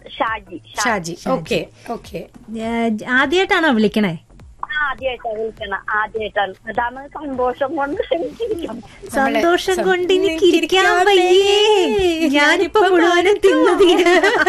Shaji Shaji okay okay ആദ്യമായിട്ടാണോ വിളിക്കണേ ആദ്യമായിട്ടാണ് വിളിക്കണം ആദ്യമായിട്ടാണ് അതാണ് സന്തോഷം കൊണ്ട് സന്തോഷം കൊണ്ട് എനിക്ക് ഇരിക്കാൻ വയ്യേ ഞാനിപ്പോ മുഴുവനും തിന്നു തീര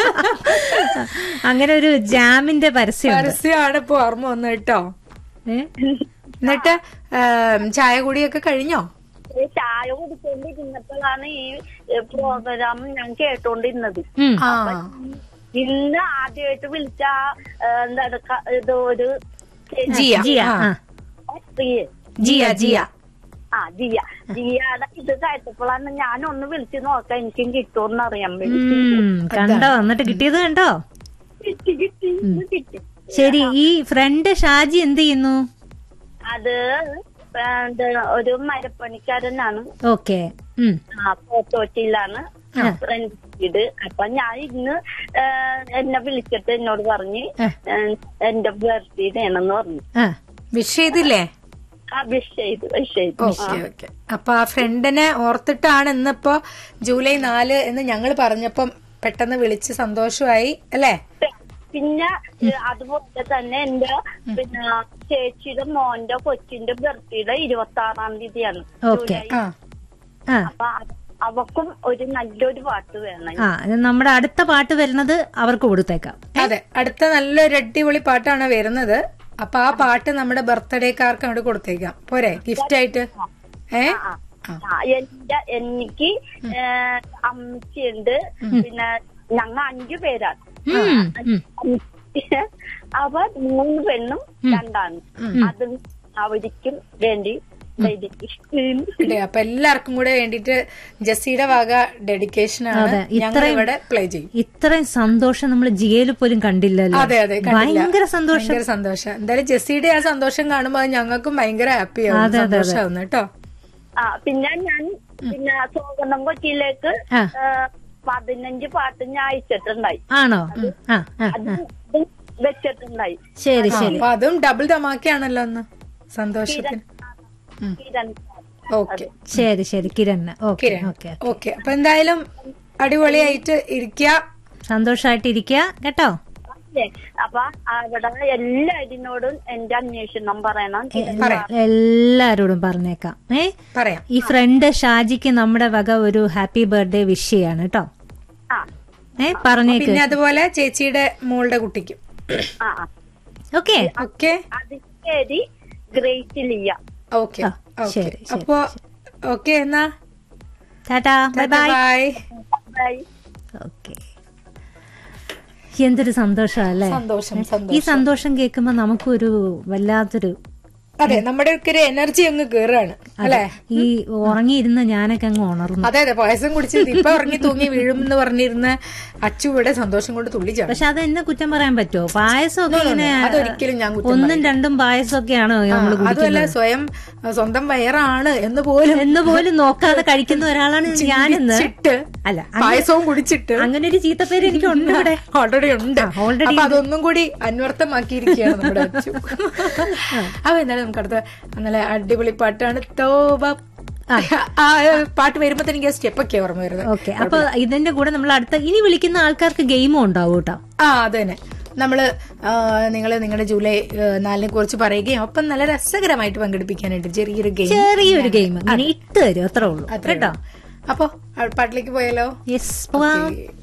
അങ്ങനെ ഒരു ജാമിന്റെ പരസ്യം പരസ്യമാണ് ഇപ്പൊ ഓർമ്മ വന്നു കേട്ടോ എന്നിട്ട് ഏം, ചായ കുടിയൊക്കെ കഴിഞ്ഞോ ഈ ചായ കുടിച്ചോണ്ടിരുന്നപ്പോഴാണ് ഈ പ്രോഗ്രാം ഞാൻ കേട്ടോണ്ടിരുന്നത് ആ ഇന്ന് ആദ്യമായിട്ട് വിളിച്ച ആ, എന്താണ് ക- ഇത് ഒരു ജിയ ജിയ ആ. ആ. സ്ത്രീയെ ജിയ ജിയ ആ ജിയ ജിയയുടെ ഇത് കേട്ടപ്പോഴാണ് ഞാൻ ഒന്ന് വിളിച്ചു നോക്കാം എനിക്കും കിട്ടുമെന്ന് അറിയാൻ വേണ്ടി ഉം, കണ്ടോ എന്നിട്ട് കിട്ടിയത് കണ്ടോ കിട്ടി കിട്ടി ഇന്ന് കിട്ടി ശരി ഈ ഫ്രണ്ട് ഷാജി എന്ത് ചെയ്യുന്നു അത് എന്ത് ഒരു മരപ്പണിക്കാരനാണ് ഓക്കെ ഉം ആ പോത്തോച്ചിയിലാണ് ഫ്രണ്ട് വീട് അപ്പൊ ഞാൻ ഇന്ന് ആ, എന്നെ വിളിച്ചിട്ട് എന്നോട് പറഞ്ഞ് ആ. ആ, എന്റെ ബർത്ത്ഡേ ആണെന്ന് പറഞ്ഞു ആ വിഷ് ചെയ്തില്ലേ ആ വിഷ് ചെയ്തു വിഷ് ചെയ്തു ഓക്കെ ഓക്കെ അപ്പൊ ആ ഫ്രണ്ടിനെ ഓർത്തിട്ടാണ് ഇന്നിപ്പോ ജൂലൈ നാല് എന്ന് ഞങ്ങൾ പറഞ്ഞപ്പം പെട്ടെന്ന് വിളിച്ച് സന്തോഷമായി അല്ലേ പിന്നെ ഏ, അതുപോലെ തന്നെ എന്റെ പിന്നെ ചേച്ചിയുടെ മോന്റെ കൊച്ചിന്റെ ബർത്ത്ഡേ ഇരുപത്തി ആറാം തീയതിയാണ് ഓക്കെ ജൂലൈ. ആ ആ അപ്പൊ അവ- അവക്കും ഒരു നല്ലൊരു പാട്ട് വേണം ആ ഇത് നമ്മുടെ അടുത്ത പാട്ട് വരുന്നത് അവർക്ക് കൊടുത്തേക്കാം അതെ അടുത്ത നല്ലൊരു അടിപൊളി പാട്ടാണ് വരുന്നത് അപ്പൊ ആ പാട്ട് നമ്മുടെ ബർത്ത്ഡേക്കാർക്ക് അങ്ങോട്ട് കൊടുത്തേക്കാം പോരെ ഗിഫ്റ്റ് ആയിട്ട് ഏ ആ. ആ, എന്റെ എനിക്ക് ഏ, അമ്മച്ചിയുണ്ട് പിന്നെ ഞങ്ങ അഞ്ചു പേരാണ് ഉം, ഉം. അപ്പൊ മൂന്ന് പെണ്ണും രണ്ടാണ് അതും അവർക്കും വേണ്ടി dedication. ഇല്ലേ, അപ്പൊ എല്ലാവർക്കും കൂടെ വേണ്ടിട്ട് ജെസ്സിയുടെ വക ഡെഡിക്കേഷൻ ആണ് അതെ, ഞങ്ങൾ ഇത്രയും- ഇവിടെ പ്ലേ ചെയ്യും ഇത്രയും സന്തോഷം നമ്മൾ ജിയയിൽ പോലും കണ്ടില്ലല്ലോ അതെ അതെ കണ്ടില്ല. ഭയങ്കര സന്തോഷം ഭയങ്കര സന്തോഷം എന്തായാലും ജെസ്സിയുടെ ആ സന്തോഷം കാണുമ്പോ അത് ഞങ്ങൾക്കും ഭയങ്കര ഹാപ്പി ആവും അതെ, അതെ, അതെ. സന്തോഷമാവുന്നു കേട്ടോ ആ പിന്നെ ഞാൻ പിന്നെ സ്വാഗതം കൊച്ചിയിലേക്ക് ആ. ഏ, പതിനഞ്ച് പാട്ട് ഞാൻ അയച്ചിട്ടുണ്ടായി ആണോ ഉം, ആ ആ അത് ആ. ഇത് വെച്ചിട്ടുണ്ടായി ശരി ശരി അപ്പൊ അതും ഡബിൾ ധമാക്കിയാണല്ലോ ഒന്ന് സന്തോഷത്തിന് കിരൺ ഓക്കെ ശരി ശരി Kiran okay Kiran okay okay അപ്പൊ എന്തായാലും അടിപൊളിയായിട്ട് ഇരിക്കുക സന്തോഷായിട്ടിരിക്കുക കേട്ടോ അതെ. അപ്പൊ അവിടെ എല്ലാരിനോടും എന്റെ അന്വേഷണം പറയണം എല്ലാരോടും പറഞ്ഞേക്കാം ഏ പറയാം ഈ ഫ്രണ്ട് ഷാജിക്ക് നമ്മുടെ വക ഒരു ഹാപ്പി ബർത്ത്ഡേ വിഷ് ചെയ്യാണ് കേട്ടോ ആ ഏ പറഞ്ഞേക്ക് പിന്നെ അതുപോലെ ചേച്ചിയുടെ മോളുടെ കുട്ടിക്കും ആ ആ. ഓക്കെ ഓക്കെ അതിന്റെ പേര് ഗ്രേസ് ലിയ ഓക്കെ ആ, ശരി, ശരി, അപ്പോ ഓക്കെ എന്നാ ta-ta bye bye bye bye okay എന്തൊരു സന്തോഷമല്ലേ സന്തോഷം ഈ സന്തോഷം സന്തോഷം കേൾക്കുമ്പോ നമുക്കൊരു വല്ലാത്തൊരു അതെ നമ്മുടെ ഒക്കെ ഒരു എനർജി അങ്ങ് കേറാണ് അല്ലെ ഈ ഉറങ്ങിയിരുന്ന ഞാനൊക്കെ അങ്ങ് ഉണർന്നു അതെ അതെ പായസം കുടിച്ച് ഇപ്പൊ ഉറങ്ങി തൂങ്ങി വീഴും എന്ന് പറഞ്ഞിരുന്ന അച്ചു ഇവിടെ സന്തോഷം കൊണ്ട് തുള്ളി ചാടും പക്ഷെ അത് എന്നെ കുറ്റം പറയാൻ പറ്റുമോ പായസം ഒക്കെ ഇങ്ങനെ അതൊരിക്കലും ഞാൻ കുറ്റം ഒന്നും രണ്ടും പായസം ഒക്കെയാണോ നമ്മൾ അതുമല്ല സ്വയം അഹ് സ്വന്തം വയറാണ് എന്ന് പോലും എന്ന് പോലും നോക്കാതെ കഴിക്കുന്ന ഒരാളാണ് ഞാനെന്ന് ചിട്ട് അല്ല പായസവും കുടിച്ചിട്ട് അങ്ങനെ ഒരു ചീത്തപ്പേര് എനിക്ക് ഉണ്ട് ഇവിടെ ഓൾറെഡി ഉണ്ട് already അപ്പൊ അതൊന്നും കൂടി അന്വർത്ഥമാക്കിയിരിക്കുകയാണ് നമ്മുടെ അച്ചു അപ്പൊ എന്തായാലും നമുക്ക് അടുത്ത നല്ല അടിപൊളി പാട്ടാണ് തോബ ആ പാട്ട് വരുമ്പോ എനിക്ക് സ്റ്റെപ്പ് ഒക്കെ ഓർമ്മ വരുന്നത് ഓക്കെ അപ്പൊ ഇതിന്റെ കൂടെ നമ്മൾ അടുത്ത ഇനി വിളിക്കുന്ന ആൾക്കാർക്ക് ഗെയിമും ഉണ്ടാവും കേട്ടോ ആ അത് തന്നെ നമ്മള് നിങ്ങൾ നിങ്ങളുടെ ജൂലൈ ആ, നാലിനെ കുറിച്ച് പറയുകയും ഒപ്പം നല്ല രസകരമായിട്ട് പങ്കെടുപ്പിക്കാനായിട്ട് ചെറിയൊരു ഗെയിം ചെറിയൊരു ഗെയിം ഇങ്ങനെ ഇട്ട് തരും അത്രേ ഉള്ളൂ കേട്ടോ അപ്പോ ആ പാട്ടിലേക്ക് പോയാലോ യെസ് പോവാം